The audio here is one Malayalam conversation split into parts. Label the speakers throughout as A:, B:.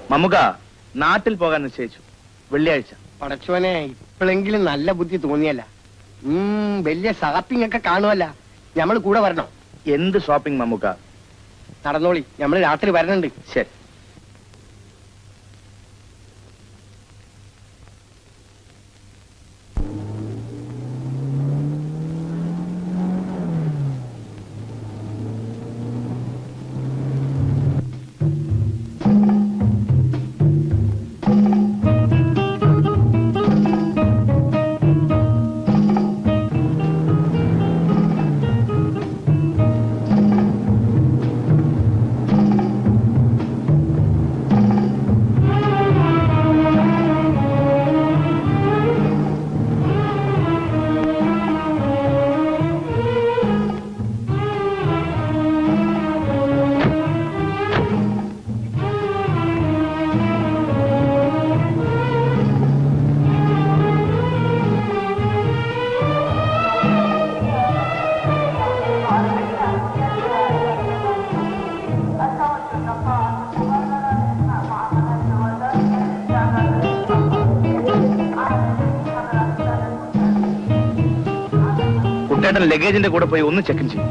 A: മമ്മുക നാട്ടിൽ പോകാൻ നിശ്ചയിച്ചു വെള്ളിയാഴ്ച
B: പടച്ചോനെ ഇപ്പോഴെങ്കിലും നല്ല ബുദ്ധി തോന്നിയല്ല ഉം വലിയ ഷാപ്പിംഗ് ഒക്കെ കാണുമല്ല നമ്മൾ കൂടെ വരണോ
A: എന്ത് ഷോപ്പിംഗ് മമ്മുക
B: നടന്നോളി നമ്മൾ രാത്രി വരണുണ്ട്
A: ശരി കുട്ടേട്ടൻ ലഗേജിന്റെ കൂടെ പോയി ഒന്ന് ചെക്ക് ചെയ്യും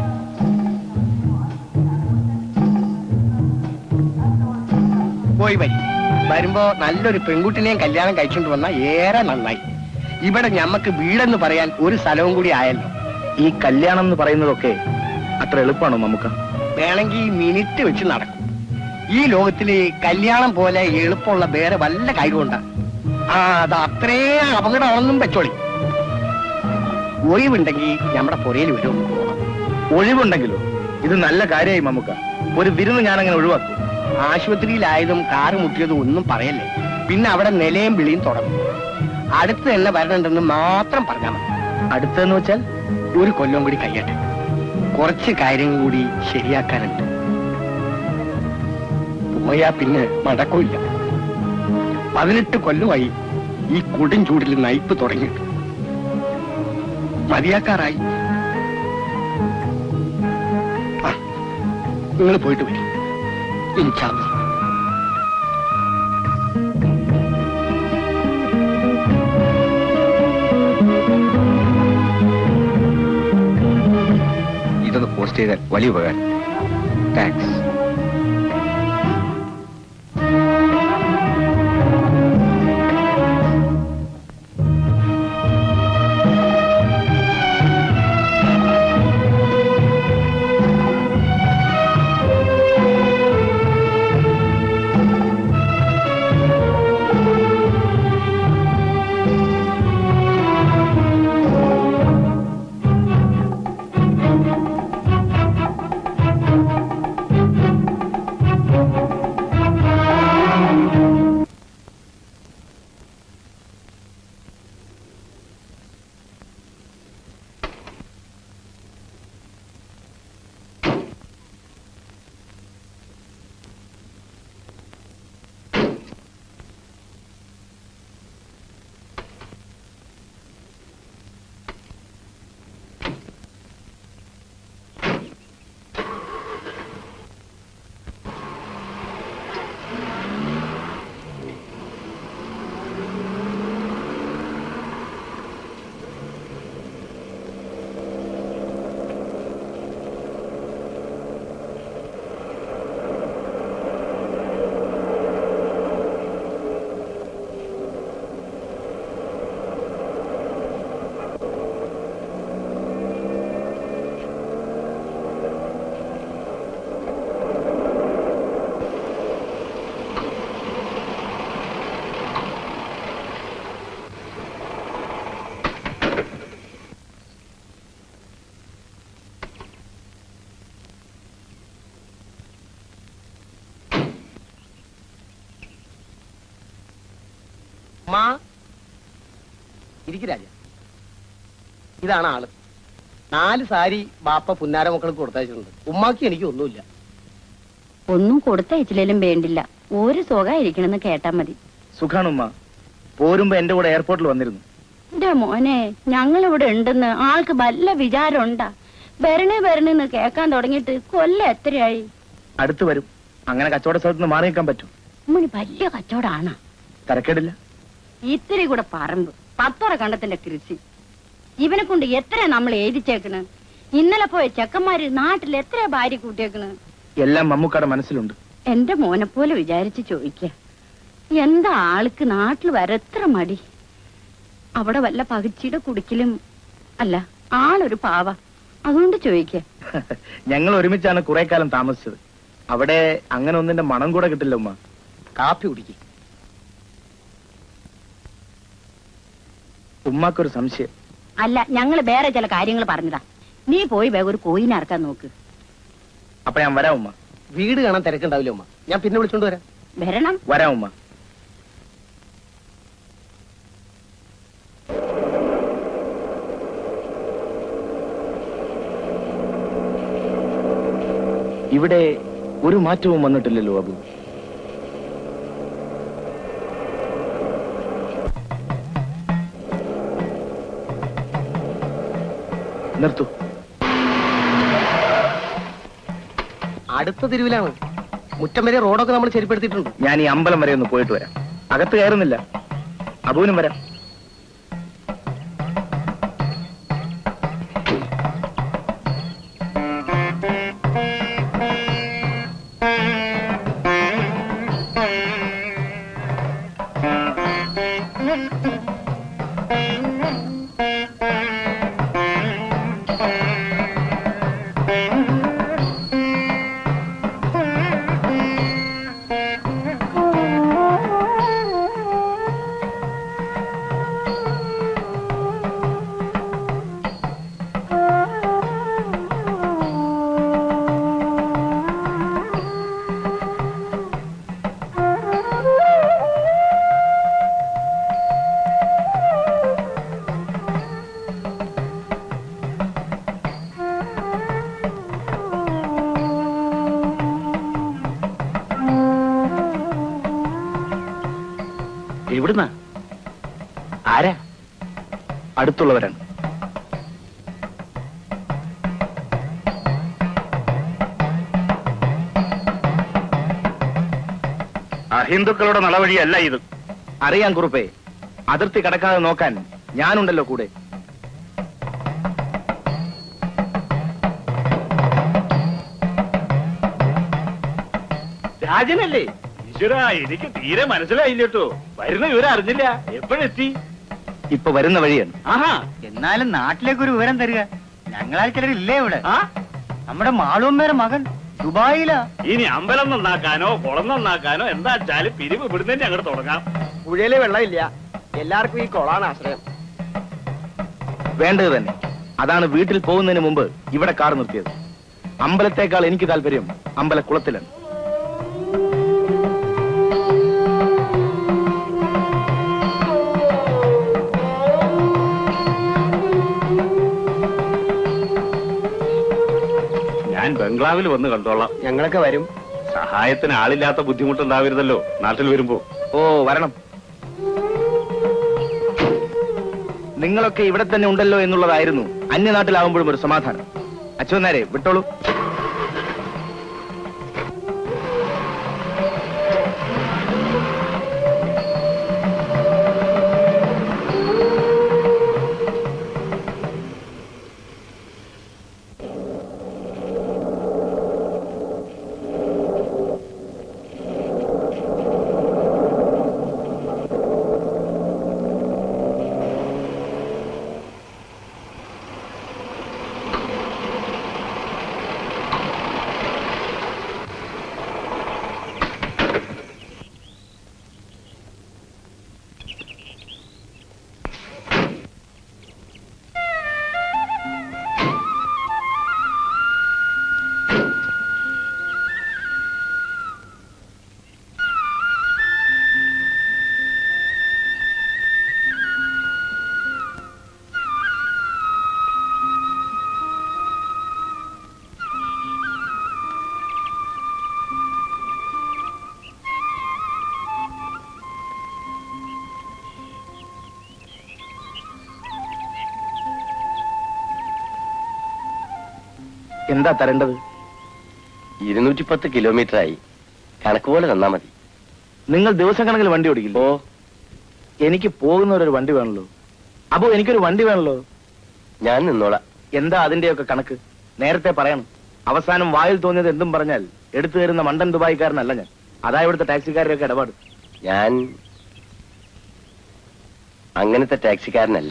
B: പോയി വരി വരുമ്പോ നല്ലൊരു പെൺകുട്ടിനെയും കല്യാണം കഴിച്ചുകൊണ്ട് വന്ന ഏറെ നന്നായി ഇവിടെ ഞമ്മക്ക് വീടെന്ന് പറയാൻ ഒരു സ്ഥലവും കൂടി ആയല്ലോ
A: ഈ കല്യാണം എന്ന് പറയുന്നതൊക്കെ അത്ര എളുപ്പമാണോ മമ്മുക്ക
B: വേണമെങ്കിൽ മിനിറ്റ് വെച്ച് നടക്കും ഈ ലോകത്തില് കല്യാണം പോലെ എളുപ്പമുള്ള വേറെ വല്ല കാര്യമുണ്ടാ ആ അത് അത്രേ അപകടമാണെന്നും വെച്ചോളി ഒഴിവുണ്ടെങ്കിൽ നമ്മുടെ പുരയിൽ വരും
A: ഒഴിവുണ്ടെങ്കിലോ ഇത് നല്ല കാര്യമായി മമ്മുക്ക ഒരു വിരുന്ന് ഞാൻ അങ്ങനെ ഒഴിവാക്കും
B: ആശുപത്രിയിലായതും കാറ് മുട്ടിയതും ഒന്നും പറയല്ലേ പിന്നെ അവിടെ നിലയും വിളിയും തുടങ്ങും അടുത്ത് തന്നെ വരണുണ്ടെന്ന് മാത്രം പറഞ്ഞാൽ മതി
A: അടുത്തെന്ന് വെച്ചാൽ
B: ഒരു കൊല്ലം കൂടി കഴിയട്ടെ കുറച്ച് കാര്യങ്ങൾ കൂടി ശരിയാക്കാനുണ്ട് പോയാ പിന്നെ മടക്കമില്ല പതിനെട്ട് കൊല്ലമായി ഈ കൊടും ചൂടിൽ നയിപ്പ് തുടങ്ങിയിട്ട് മതിയാക്കാറായി നിങ്ങൾ പോയിട്ട് വരും ഇൻഷാല്ലാ
C: ഇതൊന്ന് പോസ്റ്റ് ചെയ്താൽ വലിയ ഉപകാരം താങ്ക്സ്
B: മാ ഇരിക്കു രാജ ഇതാണ് ആള് നാല് സാരി ബാപ്പ പുന്നാര മക്കൾക്ക് കൊടുത്തയച്ചിട്ടുണ്ട് ഉമ്മാക്ക് എനിക്ക് ഒന്നുമില്ല
D: ഒന്നും കൊടുത്തയച്ചില്ലേലും വേണ്ടില്ല ഒരു സുഖമായിരിക്കണമെന്ന് കേട്ടാ മതി
A: സുഖാണുമ്മ പോരുമ്പോ എന്റെ കൂടെ എയർപോർട്ടിൽ വന്നിരുന്നു
D: എന്റെ മോനെ ഞങ്ങൾ ഇവിടെ ഉണ്ടെന്ന് ആൾക്ക് വല്ല വിചാരം ഉണ്ടാ വരണേ വരണേന്ന് കേക്കാൻ തുടങ്ങിയിട്ട് കൊല്ലം എത്രയായി
A: അടുത്ത് വരും അങ്ങനെ കച്ചവട സ്ഥലത്ത് നിന്ന് മാറി നിൽക്കാൻ പറ്റും
D: ഉമ്മണി വലിയ കച്ചവടാണ്
A: തരക്കേടില്ല
D: ഇത്തിരി കൂടെ പറമ്പ് പത്തോറ കണ്ടത്തിന്റെ കൃഷി ഇവനെ കൊണ്ട് എത്ര നമ്മൾ എഴുതിച്ചേക്കണ് ഇന്നലെ പോയ ചെക്കന്മാര് നാട്ടിൽ എത്ര ഭാര്യ കൂട്ടിയേക്കണ്
A: എല്ലാം മമ്മൂക്കയുടെ മനസ്സിലുണ്ട്
D: എന്റെ മോനെ പോലെ വിചാരിച്ച് ചോദിക്ക എന്താ ആൾക്ക് നാട്ടിൽ വരെ എത്ര മടി അവിടെ വല്ല പകിച്ചിയുടെ കുടിക്കലും അല്ല ആളൊരു പാവ അതുകൊണ്ട് ചോദിക്ക
A: ഞങ്ങൾ ഒരുമിച്ചാണ് കുറെ കാലം താമസിച്ചത് അവിടെ അങ്ങനെ ഒന്നിന്റെ മണം കൂടെ കിട്ടില്ല ഉമ്മ
B: കാപ്പി കുടിക്കും
A: ഉമ്മാക്കൊരു സംശയം
D: അല്ല ഞങ്ങൾ വേറെ ചില കാര്യങ്ങൾ പറഞ്ഞതാ നീ പോയി വേഗം ഒരു കോയിനെ ഇറക്കാൻ നോക്ക്
A: അപ്പൊ ഞാൻ വരാം ഉമ്മ
B: വീട് കാണാൻ തിരക്കുണ്ടാവില്ല ഉമ്മ ഞാൻ പിന്നെ വിളിച്ചോണ്ട് വരാം
D: വരണം
A: വരാം ഉമ്മ ഇവിടെ ഒരു മാറ്റവും വന്നിട്ടില്ലല്ലോ അബു നിർത്തു
B: അടുത്ത തെരുവിലാണ് മുറ്റം വരെ റോഡൊക്കെ നമ്മൾ ശരിപ്പെടുത്തിയിട്ടുണ്ട്
A: ഞാൻ ഈ അമ്പലം വരെ ഒന്ന് പോയിട്ട് വരാം അകത്ത് കയറുന്നില്ല അബുവിനും വരാം എവിടുന്നാ ആരാ അടുത്തുള്ളവരാണ്
E: അഹിന്ദുക്കളുടെ നടവഴിയല്ല ഇത്
A: അറിയാം കുറുപ്പേ അതിർത്തി കടക്കാതെ നോക്കാൻ ഞാനുണ്ടല്ലോ കൂടെ
E: രാജനല്ലേ ഈശ്വര എനിക്ക് തീരെ മനസ്സിലായില്ല കേട്ടോ വരുന്ന വിവരം അറിഞ്ഞില്ല എപ്പോഴെത്തി
A: ഇപ്പൊ വരുന്ന വഴിയാണ്
E: ആഹാ
B: എന്നാലും നാട്ടിലേക്ക് ഒരു വിവരം തരിക ഞങ്ങളാൽ ചിലരില്ലേ ഇവിടെ
E: ആ
B: നമ്മുടെ മാളൂമ്മയുടെ മകൻ ദുബായിലാ
E: ഇനി അമ്പലം നന്നാക്കാനോ കുളം നന്നാക്കാനോ എന്താ വെച്ചാല് പിരിവ് ഇവിടുന്ന് അങ്ങോട്ട് തുടങ്ങാം
B: പുഴയില് വെള്ളമില്ല എല്ലാവർക്കും ഈ കൊളാണ് ആശ്രയം
A: വേണ്ടത് തന്നെ അതാണ് വീട്ടിൽ പോകുന്നതിന് മുമ്പ് ഇവിടെ കാർ നിർത്തിയത് അമ്പലത്തേക്കാൾ എനിക്ക് താല്പര്യം അമ്പലക്കുളത്തിലാണ്
E: ഞാൻ ബംഗ്ലാവിൽ വന്ന് കണ്ടോളാം
B: ഞങ്ങളൊക്കെ വരും
E: സഹായത്തിന് ആളില്ലാത്ത ബുദ്ധിമുട്ടുണ്ടാവരുതല്ലോ നാട്ടിൽ വരുമ്പോ
A: ഓ വരണം നിങ്ങളൊക്കെ ഇവിടെ തന്നെ ഉണ്ടല്ലോ എന്നുള്ളതായിരുന്നു അന്യനാട്ടിലാവുമ്പോഴും ഒരു സമാധാനം അച്ഛനാരെ വിട്ടോളൂ എന്താ തരേണ്ടത്
F: ഇരുന്നൂറ്റി പത്ത് കിലോമീറ്റർ ആയി കണക്ക് പോലെ തന്നാ മതി
A: നിങ്ങൾ ദിവസം കണക്കിൽ വണ്ടി ഓടിക്കില്ല
B: ഓ
A: എനിക്ക് പോകുന്നവരൊരു വണ്ടി വേണല്ലോ അപ്പോ എനിക്കൊരു വണ്ടി വേണല്ലോ
B: ഞാൻ നിന്നോളാം
A: എന്താ അതിന്റെയൊക്കെ കണക്ക് നേരത്തെ പറയണം അവസാനം വായിൽ തോന്നിയത് എന്തും പറഞ്ഞാൽ എടുത്തു തരുന്ന മണ്ടൻ ദുബായിക്കാരനല്ല ഞാൻ അതാ ഇവിടുത്തെ ടാക്സിക്കാരുടെയൊക്കെ ഇടപാട്
B: ഞാൻ അങ്ങനത്തെ ടാക്സിക്കാരനല്ല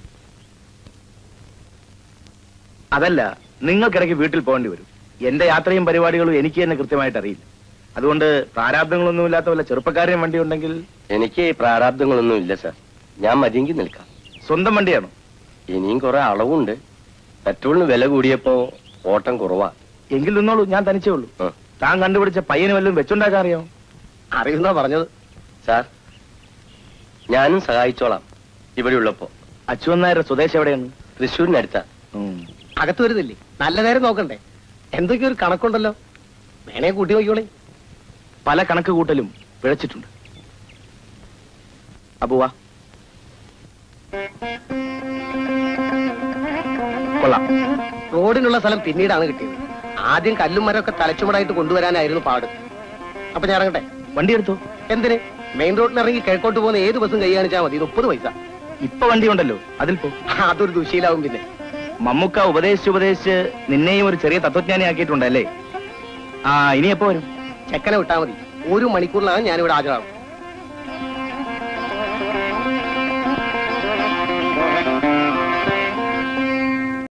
A: അതല്ല നിങ്ങൾക്കിടയ്ക്ക് വീട്ടിൽ പോകേണ്ടി വരും എന്റെ യാത്രയും പരിപാടികളും എനിക്ക് തന്നെ കൃത്യമായിട്ട് അറിയില്ല അതുകൊണ്ട് പ്രാരാബ്ദങ്ങളൊന്നുമില്ലാത്ത വല്ല ചെറുപ്പക്കാരെയും വണ്ടി ഉണ്ടെങ്കിൽ
B: എനിക്ക് പ്രാരാബ്ദങ്ങളൊന്നും ഇല്ല സാർ ഞാൻ മതിയെങ്കിൽ നിൽക്കാം
A: സ്വന്തം വണ്ടിയാണോ
B: ഇനിയും കുറെ അളവുണ്ട് പെട്രോളിന് വില കൂടിയപ്പോ ഓട്ടം കുറവാ
A: എങ്കിൽ നിന്നോളൂ ഞാൻ തനിച്ചേ ഉള്ളൂ
B: ആ.
A: താൻ കണ്ടുപിടിച്ച പയ്യന് വല്ലതും വെച്ചുണ്ടാക്കാൻ അറിയാമോ
B: അറിയുന്ന പറഞ്ഞത് സാർ ഞാനും സഹായിച്ചോളാം ഇവിടെ ഉള്ളപ്പോ
A: അച്ചുവന്നായരുടെ സ്വദേശം എവിടെയാണ്
B: തൃശ്ശൂരിനടുത്ത
A: ഉം.
B: അകത്ത് വരുന്നില്ലേ നല്ല നേരം നോക്കണ്ടേ എന്തൊക്കെയോ ഒരു കണക്കുണ്ടല്ലോ വേണേ കൂട്ടി നോക്കിയോളെ
A: പല കണക്ക് കൂട്ടലും പിഴച്ചിട്ടുണ്ട് അപ്പുവാ കൊള്ളാം
B: റോഡിനുള്ള സ്ഥലം പിന്നീടാണ് കിട്ടിയത് ആദ്യം കല്ലും മരമൊക്കെ തലച്ചുമടായിട്ട് കൊണ്ടുവരാനായിരുന്നു പാട് അപ്പൊ ഞാൻ ഇറങ്ങട്ടെ
A: വണ്ടി എടുത്തോ
B: എന്തിന് മെയിൻ റോഡിൽ ഇറങ്ങി കിഴക്കോട്ട് പോകുന്ന ഏത് ബസ്സും കൈ കാണിച്ചാൽ മതി മുപ്പത് പൈസ
A: ഇപ്പൊ വണ്ടി ഉണ്ടല്ലോ അതിൽ പോ
B: അതൊരു ദുശീലാവും പിന്നെ
A: മമ്മൂക്ക ഉപദേശിച്ച് ഉപദേശിച്ച് നിന്നെയും ഒരു ചെറിയ തത്വജ്ഞാനി ആക്കിയിട്ടുണ്ടല്ലേ ആ ഇനി എപ്പോ വരും
B: ചെക്കനെ വിട്ടാൽ മതി ഒരു മണിക്കൂറിലാണ് ഞാനിവിടെ ഹാജരാകും